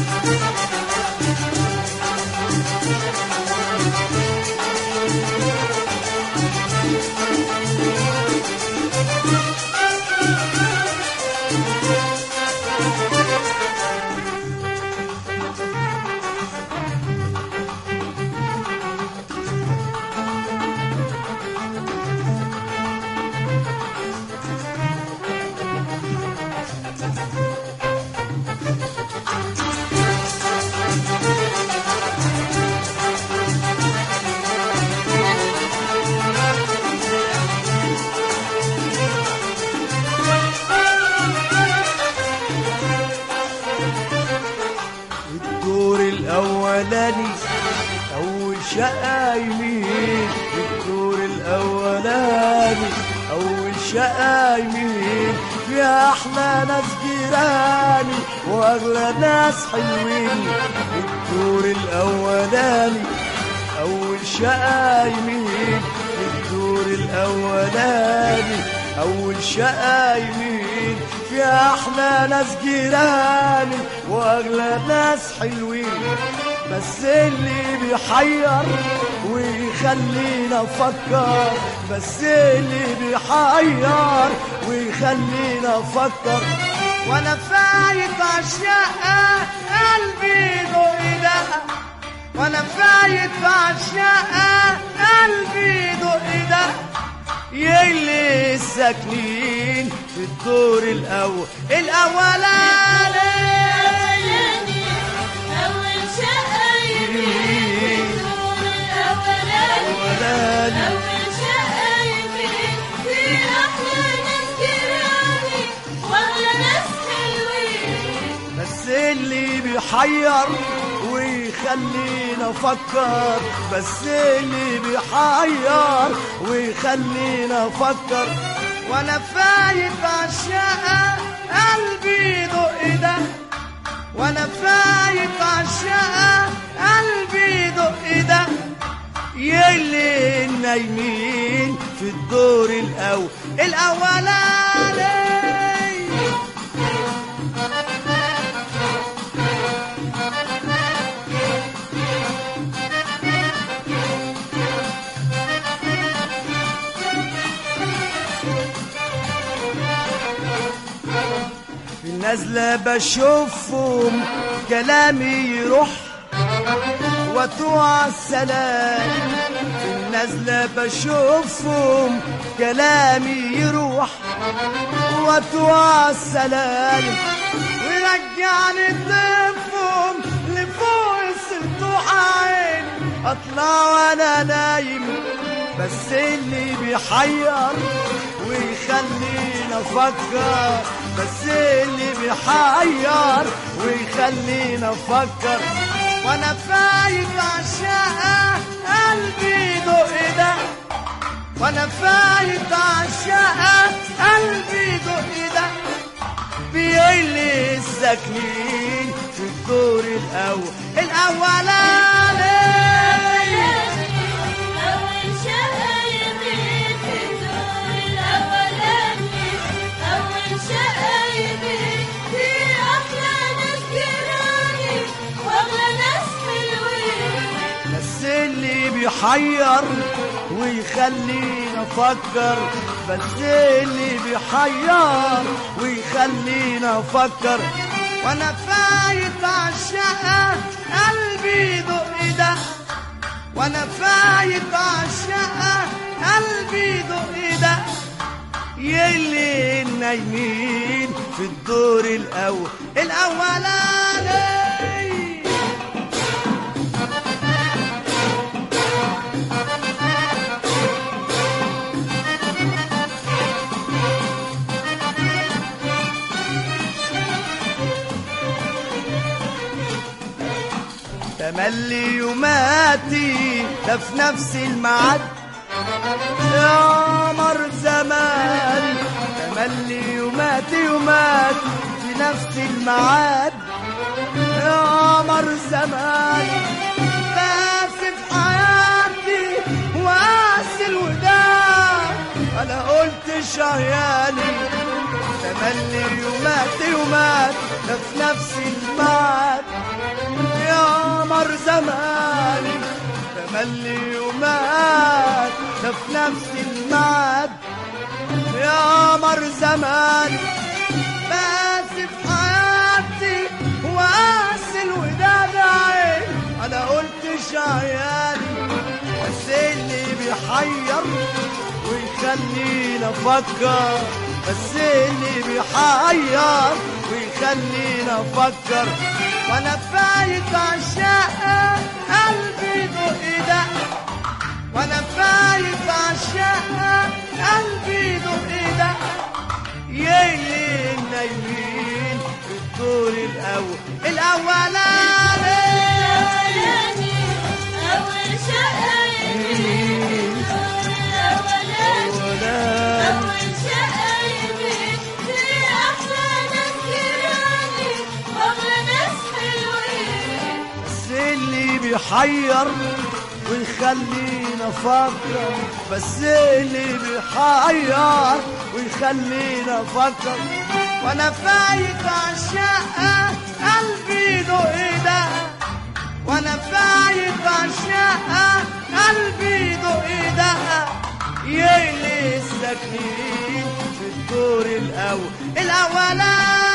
الدور الاولاني اول شقه يمين الدور الاولاني اول شقه يمين فيها احلى ناس جيراني واغلى ناس حلوين الدور الاولاني اول شقه يمين الدور الاولاني اول شقه يمين فيها احلى ناس جيراني واغلى ناس حلوين بس اللي بيحير ويخلينا افكر بس اللي بيحير ويخلينا افكر وانا فايت عالشقه قلبي دق دق وانا فايت عالشقه قلبي دق دق يلي الساكنين في الدور الاول الاولاني أول شقة يمين الدور الأولاني الأولاني. أول شقة يمين في أحلى ناس جيراني وأغلى ناس حلوين بس اللي بيحير ويخلينا افكر بس اللي بيحير ويخلينا افكر وانا فايت عالشقه قلبي دق ده وانا فايت عالشقه قلبي دق ده يلي النايمين في الدور الاول الاولاني في النازلة بشوفهم كلامي يروح وتوع السلام في النازلة بشوفهم كلامي يروح وتوع السلام ويرجعني طفهم لفوق السطوح عيني اطلع وانا نايم بس اللي بيحير ويخلينا افكر بس اللي بيحير ويخلينا افكر وانا فايت عالشقه قلبي دق ده وانا فايت عالشقه قلبي دق ده بيلي الساكنين في الدور الاول الاولاني أول شقة يمين في الدور الأولاني أول شقة يمين في أحلى ناس جيراني وأغلى ناس حلوين بس اللي بيحير ويخلينا افكر بس اللي بيحير ويخلينا افكر وانا فايت عالشقه قلبي دق ده وانا فايت عالشقه قلبي دق ده يلي النايمين في الدور الاول الاولاني تملي يوماتي ده في نفس الميعاد يا مر زمان تملي يوماتي يوماتي في نفس الميعاد يا مر زمان بس في حياتي وقاس الوداع انا قلت شهياني تملي يوماتي يوماتي ده في نفس الميعاد قمر زماني تملي ومات ده في نفس الميعاد يا قمر زماني بس في حياتي وقاس الوداد عين انا قلت عيالي بس اللي بيحير ويخليني افكر بس اللي بيحير ويخليني افكر وانا فايت عشاق قلبي دق دق وانا فايت عشاق قلبي دق دق يلي نايمين في الدور الاول الاولاني الأولاني أول شقة يمين الأولاني الأولاني. أول شقة يمين في أحلى ناس جيراني أغلى ناس حلوين بس اللي بيحير ويخلينا افكر بس اللي بيحير ويخلينا افكر وانا فايت عشاق قلبي دق ده وانا فايت عشاق قلبي دق ده يلي الساكنين في الدور الاول الاولاني